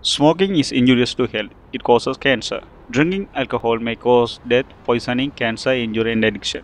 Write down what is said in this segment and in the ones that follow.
Smoking is injurious to health. It causes cancer. Drinking alcohol may cause death, poisoning, cancer, injury, and addiction.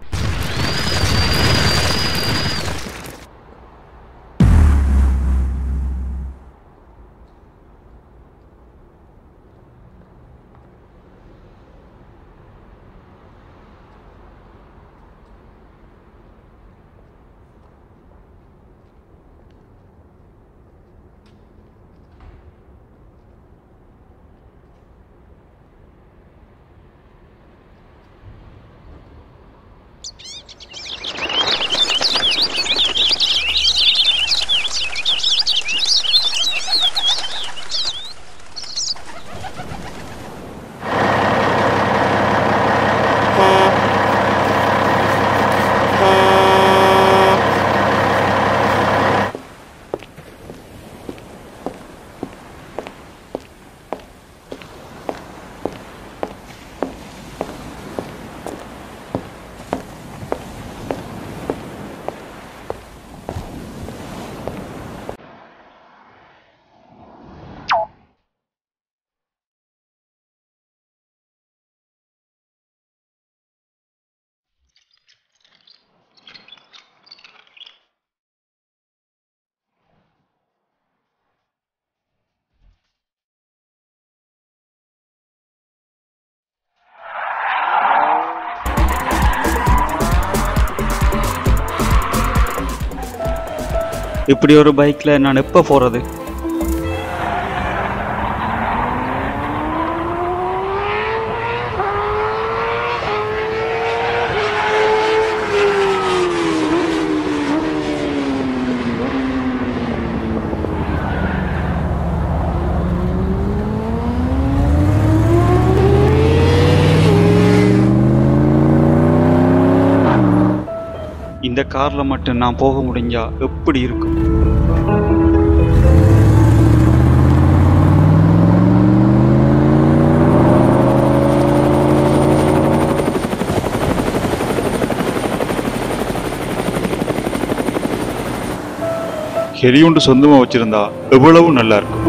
இப்படி ஒரு பைக்கில் நான் எப்போ போகிறது இந்த காரில் மட்டும் நான் போக முடிஞ்சா எப்படி இருக்கும் ஹெலியுண்டு சொந்தமா வச்சிருந்தா எவ்வளவு நல்லா இருக்கும்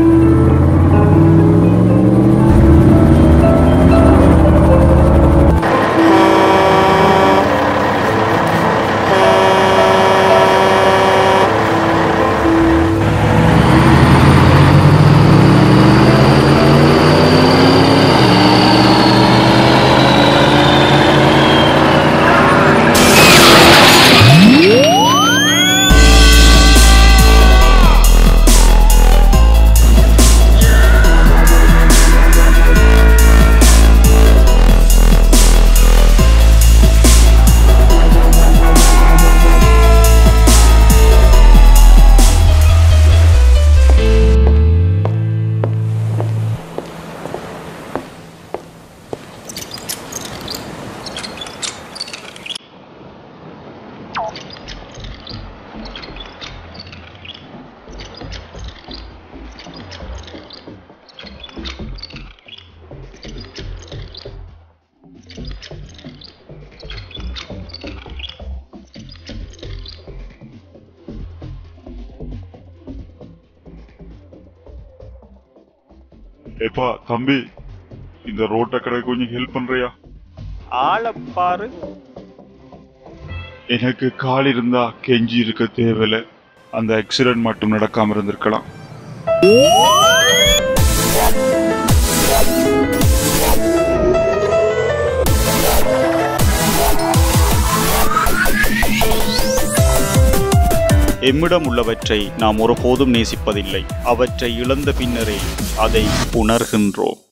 ஏப்பா தம்பி இந்த ரோட்டை கடை கொஞ்சம் ஹெல்ப் பண்றியா ஆளப்பாரு எனக்கு கால் இருந்தா கெஞ்சி இருக்க தேவையில்ல அந்த ஆக்சிடென்ட் மட்டும் நடக்காம இருந்திருக்கலாம் எம்மிடம் உள்ளவற்றை நாம் ஒருபோதும் நேசிப்பதில்லை அவற்றை இழந்த பின்னரே அதை உணர்கின்றோம்